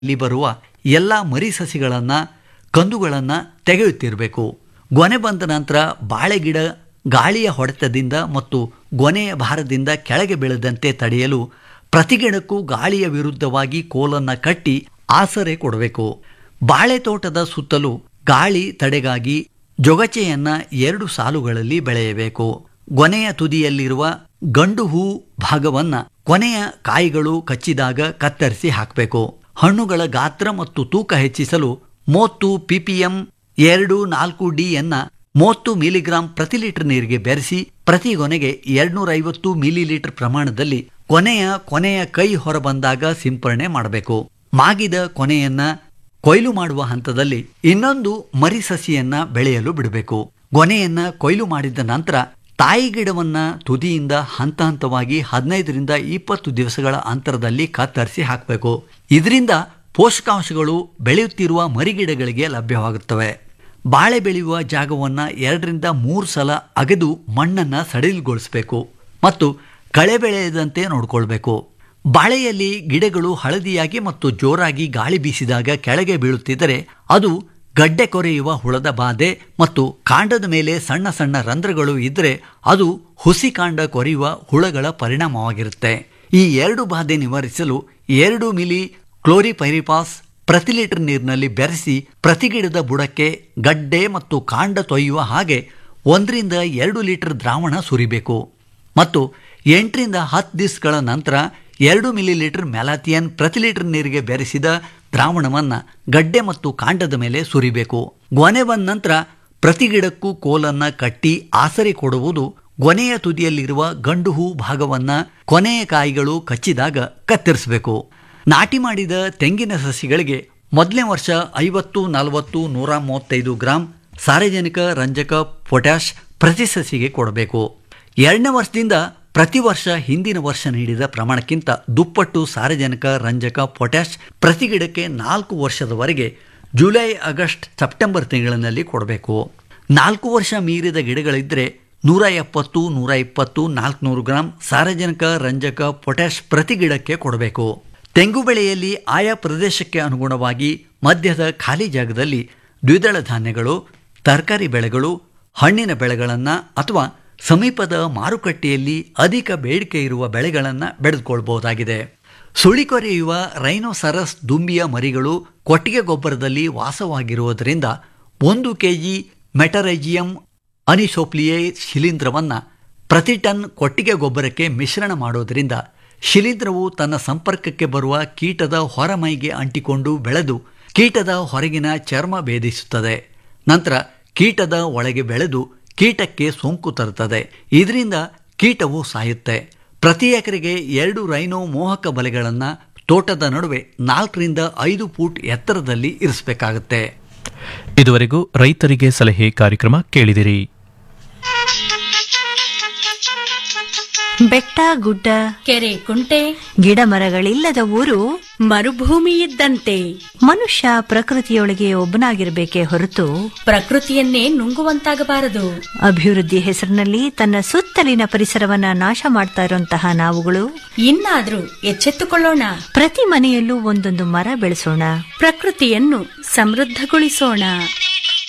ಇಲ್ಲಿ ಬರುವ ಎಲ್ಲ ಮರಿ ಸಸಿಗಳನ್ನು ಕಂದುಗಳನ್ನು ತೆಗೆಯುತ್ತಿರಬೇಕು ಗೊನೆ ಬಂದ ನಂತರ ಬಾಳೆಗಿಡ ಗಾಳಿಯ ಹೊಡೆತದಿಂದ ಮತ್ತು ಗೊನೆಯ ಭಾರದಿಂದ ಕೆಳಗೆ ಬೀಳದಂತೆ ತಡೆಯಲು ಪ್ರತಿ ಗಿಡಕ್ಕೂ ಗಾಳಿಯ ವಿರುದ್ಧವಾಗಿ ಕೋಲನ್ನು ಕಟ್ಟಿ ಆಸರೆ ಕೊಡಬೇಕು ಬಾಳೆ ತೋಟದ ಸುತ್ತಲೂ ಗಾಳಿ ತಡೆಗಾಗಿ ಜೊಗಚೆಯನ್ನ ಎರಡು ಸಾಲುಗಳಲ್ಲಿ ಬೆಳೆಯಬೇಕು ಗೊನೆಯ ತುದಿಯಲ್ಲಿರುವ ಗಂಡು ಹೂ ಭಾಗವನ್ನ ಕೊನೆಯ ಕಾಯಿಗಳು ಕಚ್ಚಿದಾಗ ಕತ್ತರಿಸಿ ಹಾಕಬೇಕು ಹಣ್ಣುಗಳ ಗಾತ್ರ ಮತ್ತು ತೂಕ ಹೆಚ್ಚಿಸಲು ಮೂವತ್ತು ಪಿಪಿಎಂ ಎರಡು ನಾಲ್ಕು ಡಿ ಯನ್ನ ಮೂವತ್ತು ಮಿಲಿಗ್ರಾಂ ಪ್ರತಿ ಲೀಟರ್ ನೀರಿಗೆ ಬೆರೆಸಿ ಪ್ರತಿ ಗೊನೆಗೆ ಎರಡ್ನೂರ ಐವತ್ತು ಮಿಲಿ ಲೀಟರ್ ಪ್ರಮಾಣದಲ್ಲಿ ಕೊನೆಯ ಕೊನೆಯ ಕೈ ಹೊರಬಂದಾಗ ಸಿಂಪರಣೆ ಮಾಡಬೇಕು ಮಾಗಿದ ಕೊನೆಯನ್ನ ಕೊಯ್ಲು ಮಾಡುವ ಹಂತದಲ್ಲಿ ಇನ್ನೊಂದು ಮರಿ ಸಸಿಯನ್ನ ಬೆಳೆಯಲು ಬಿಡಬೇಕು ಗೊನೆಯನ್ನ ಕೊಯ್ಲು ಮಾಡಿದ ನಂತರ ತಾಯಿ ಗಿಡವನ್ನ ತುದಿಯಿಂದ ಹಂತ ಹಂತವಾಗಿ ಹದಿನೈದರಿಂದ ಇಪ್ಪತ್ತು ದಿವಸಗಳ ಅಂತರದಲ್ಲಿ ಕತ್ತರಿಸಿ ಹಾಕಬೇಕು ಇದರಿಂದ ಪೋಷಕಾಂಶಗಳು ಬೆಳೆಯುತ್ತಿರುವ ಮರಿಗಿಡಗಳಿಗೆ ಲಭ್ಯವಾಗುತ್ತವೆ ಬಾಳೆ ಬೆಳೆಯುವ ಜಾಗವನ್ನು ಎರಡರಿಂದ ಮೂರು ಸಲ ಅಗೆದು ಮಣ್ಣನ್ನು ಸಡಿಲಗೊಳಿಸಬೇಕು ಮತ್ತು ಕಳೆ ಬೆಳೆಯದಂತೆ ನೋಡಿಕೊಳ್ಬೇಕು ಬಾಳೆಯಲ್ಲಿ ಗಿಡಗಳು ಹಳದಿಯಾಗಿ ಮತ್ತು ಜೋರಾಗಿ ಗಾಳಿ ಬೀಸಿದಾಗ ಕೆಳಗೆ ಬೀಳುತ್ತಿದ್ದರೆ ಅದು ಗಡ್ಡೆ ಕೊರೆಯುವ ಹುಳದ ಬಾಧೆ ಮತ್ತು ಕಾಂಡದ ಮೇಲೆ ಸಣ್ಣ ಸಣ್ಣ ರಂಧ್ರಗಳು ಇದ್ದರೆ ಅದು ಹುಸಿ ಕಾಂಡ ಕೊರೆಯುವ ಹುಳಗಳ ಪರಿಣಾಮವಾಗಿರುತ್ತೆ ಈ ಎರಡು ಬಾಧೆ ನಿವಾರಿಸಲು ಎರಡು ಮಿಲಿ ಕ್ಲೋರಿಪೈರಿಪಾಸ್ ಪ್ರತಿ ಲೀಟರ್ ನೀರಿನಲ್ಲಿ ಬೆರೆಸಿ ಪ್ರತಿ ಗಿಡದ ಬುಡಕ್ಕೆ ಗಡ್ಡೆ ಮತ್ತು ಕಾಂಡ ತೊಯ್ಯುವ ಹಾಗೆ ಒಂದರಿಂದ ಎರಡು ಲೀಟರ್ ದ್ರಾವಣ ಸುರಿಬೇಕು ಮತ್ತು ಎಂಟರಿಂದ ಹತ್ತು ದಿವಸಗಳ ನಂತರ ಎರಡು ಮಿಲಿ ಲೀಟರ್ ಮೆಲಾಥಿಯನ್ ಪ್ರತಿ ಲೀಟರ್ ನೀರಿಗೆ ಬೆರೆಸಿದ ದ್ರಾವಣವನ್ನು ಗಡ್ಡೆ ಮತ್ತು ಕಾಂಡದ ಮೇಲೆ ಸುರಿಬೇಕು ಗೊನೆ ಬಂದ ನಂತರ ಪ್ರತಿ ಗಿಡಕ್ಕೂ ಕೋಲನ್ನು ಕಟ್ಟಿ ಆಸರೆ ಕೊಡುವುದು ಗೊನೆಯ ತುದಿಯಲ್ಲಿರುವ ಗಂಡು ಹೂ ಭಾಗವನ್ನು ಕೊನೆಯ ಕಾಯಿಗಳು ಕಚ್ಚಿದಾಗ ಕತ್ತರಿಸಬೇಕು ನಾಟಿ ಮಾಡಿದ ತೆಂಗಿನ ಸಸಿಗಳಿಗೆ ಮೊದಲನೇ ವರ್ಷ ಐವತ್ತು ನಲವತ್ತು ನೂರ ಮೂವತ್ತೈದು ಗ್ರಾಂ ಸಾರಜನಕ ರಂಜಕ ಪೊಟ್ಯಾಷ್ ಪ್ರತಿ ಸಸಿಗೆ ಕೊಡಬೇಕು ಎರಡನೇ ವರ್ಷದಿಂದ ಪ್ರತಿ ವರ್ಷ ಹಿಂದಿನ ವರ್ಷ ನೀಡಿದ ಪ್ರಮಾಣಕ್ಕಿಂತ ದುಪ್ಪಟ್ಟು ಸಾರಜನಕ ರಂಜಕ ಪೊಟ್ಯಾಷ್ ಪ್ರತಿ ಗಿಡಕ್ಕೆ ನಾಲ್ಕು ವರ್ಷದವರೆಗೆ ಜುಲೈ ಆಗಸ್ಟ್ ಸೆಪ್ಟೆಂಬರ್ ತಿಂಗಳಿನಲ್ಲಿ ಕೊಡಬೇಕು ನಾಲ್ಕು ವರ್ಷ ಮೀರಿದ ಗಿಡಗಳಿದ್ದರೆ ನೂರ ಎಪ್ಪತ್ತು ನೂರ ಇಪ್ಪತ್ತು ನಾಲ್ಕುನೂರು ಗ್ರಾಂ ಸಾರಜನಕ ರಂಜಕ ಪೊಟ್ಯಾಷ್ ಪ್ರತಿ ಗಿಡಕ್ಕೆ ಕೊಡಬೇಕು ತೆಂಗು ಬೆಳೆಯಲ್ಲಿ ಆಯಾ ಪ್ರದೇಶಕ್ಕೆ ಅನುಗುಣವಾಗಿ ಮಧ್ಯದ ಖಾಲಿ ಜಾಗದಲ್ಲಿ ದ್ವಿದಳ ಧಾನ್ಯಗಳು ತರಕಾರಿ ಬೆಳೆಗಳು ಹಣ್ಣಿನ ಬೆಳೆಗಳನ್ನು ಅಥವಾ ಸಮೀಪದ ಮಾರುಕಟ್ಟೆಯಲ್ಲಿ ಅಧಿಕ ಬೇಡಿಕೆ ಇರುವ ಬೆಳೆಗಳನ್ನು ಬೆಳೆದುಕೊಳ್ಬಹುದಾಗಿದೆ ಸುಳಿಕೊರೆಯುವ ರೈನೋಸರಸ್ ದುಂಬಿಯ ಮರಿಗಳು ಕೊಟ್ಟಿಗೆ ಗೊಬ್ಬರದಲ್ಲಿ ವಾಸವಾಗಿರುವುದರಿಂದ ಒಂದು ಕೆಜಿ ಮೆಟರೈಜಿಯಂ ಅನಿಸೋಪ್ಲಿಯೇ ಶಿಲೀಂಧ್ರವನ್ನು ಪ್ರತಿ ಟನ್ ಕೊಟ್ಟಿಗೆ ಗೊಬ್ಬರಕ್ಕೆ ಮಿಶ್ರಣ ಮಾಡೋದರಿಂದ ಶಿಲೀಂಧ್ರವು ತನ್ನ ಸಂಪರ್ಕಕ್ಕೆ ಬರುವ ಕೀಟದ ಹೊರಮೈಗೆ ಅಂಟಿಕೊಂಡು ಬೆಳೆದು ಕೀಟದ ಹೊರಗಿನ ಚರ್ಮ ಭೇದಿಸುತ್ತದೆ ನಂತರ ಕೀಟದ ಒಳಗೆ ಬೆಳೆದು ಕೀಟಕ್ಕೆ ಸೋಂಕು ತರುತ್ತದೆ ಇದರಿಂದ ಕೀಟವು ಸಾಯುತ್ತೆ ಪ್ರತಿ ಎಕರೆಗೆ ಎರಡು ರೈನೋ ಮೋಹಕ ಬಲೆಗಳನ್ನು ತೋಟದ ನಡುವೆ ನಾಲ್ಕರಿಂದ ಐದು ಫೂಟ್ ಎತ್ತರದಲ್ಲಿ ಇರಿಸಬೇಕಾಗುತ್ತೆ ಇದುವರೆಗೂ ರೈತರಿಗೆ ಸಲಹೆ ಕಾರ್ಯಕ್ರಮ ಕೇಳಿದಿರಿ ಬೆಟ್ಟ ಗುಡ್ಡ ಕೆರೆ ಕುಂಟೆ ಗಿಡ ಮರಗಳಿಲ್ಲದ ಊರು ಮರುಭೂಮಿ ಇದ್ದಂತೆ ಮನುಷ್ಯ ಪ್ರಕೃತಿಯೊಳಗೆ ಒಬ್ಬನಾಗಿರಬೇಕೇ ಹೊರತು ಪ್ರಕೃತಿಯನ್ನೇ ನುಂಗುವಂತಾಗಬಾರದು ಅಭಿವೃದ್ಧಿ ಹೆಸರಿನಲ್ಲಿ ತನ್ನ ಸುತ್ತಲಿನ ಪರಿಸರವನ್ನ ನಾಶ ಮಾಡ್ತಾ ಇರುವಂತಹ ನಾವುಗಳು ಇನ್ನಾದ್ರೂ ಎಚ್ಚೆತ್ತುಕೊಳ್ಳೋಣ ಪ್ರತಿ ಮನೆಯಲ್ಲೂ ಒಂದೊಂದು ಮರ ಬೆಳೆಸೋಣ ಪ್ರಕೃತಿಯನ್ನು ಸಮೃದ್ಧಗೊಳಿಸೋಣ